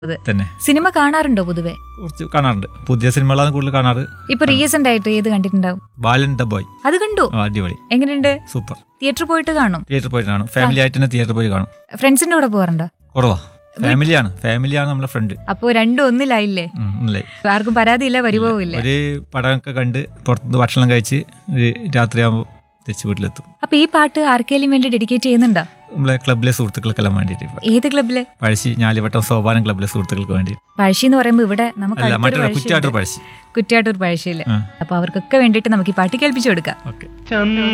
തന്നെ സിനിമ കാണാറുണ്ടോ പൊതുവെ കുറച്ച് കാണാറുണ്ട് പുതിയ സിനിമകളാണ് കൂടുതൽ കാണാറ് ഇപ്പൊ റീസെന്റ് ആയിട്ട് ഏത് കണ്ടിട്ടുണ്ടാവും ബാലൻ ദ ബോയ് അത് കണ്ടു ആ, അടിപൊളി എങ്ങനെയുണ്ട് സൂപ്പർ തിയേറ്ററിൽ പോയിട്ട് കാണും തിയേറ്ററിൽ പോയിട്ട് കാണും ഫാമിലി ആയിട്ട് തന്നെ തിയേറ്ററിൽ പോയി കാണും ഫ്രണ്ട്സിന്റെ കൂടെ പോകാറുണ്ടോ കുറവാ ഫാമിലിയാണ് ഫാമിലിയാണ് നമ്മളെ ഫ്രണ്ട് അപ്പൊ രണ്ടും ഒന്നിലായില്ലേ അല്ലേ ആർക്കും പരാതിയില്ല പരിഭവവും ഇല്ല ഒരു പടമൊക്കെ കണ്ട് പുറത്തുനിന്ന് ഭക്ഷണം കഴിച്ച് ഒരു രാത്രിയാകുമ്പോൾ തിരിച്ച് വീട്ടിലെത്തും അപ്പൊ ഈ പാട്ട് ആർക്കെങ്കിലും വേണ്ടി ഡെഡിക്കേറ്റ് ചെയ്യുന്നുണ്ടോ നമ്മളെ ക്ലബിലെ സുഹൃത്തുക്കൾക്കെല്ലാം വേണ്ടിയിട്ട് ഏത് ക്ലബില് പഴശ്ശി ഞാലിവട്ടം സോപാനം ക്ലബിലെ സുഹൃത്തുക്കൾക്ക് വേണ്ടി പഴശ്ശി എന്ന് പറയുമ്പോ ഇവിടെ നമുക്ക് അല്ല അടുത്തൊരു മറ്റൊരു പഴശ്ശി കുറ്റാട്ടൂർ ഉണ്ട്. പഴശ്ശി കുറ്റ്യാട്ടൂർ പഴശ്ശിയില് ആ അപ്പൊ അവർക്കൊക്കെ വേണ്ടിയിട്ട് നമുക്ക് ഈ പാട്ട് കേൾപ്പിച്ചു കൊടുക്കാം ഓക്കെ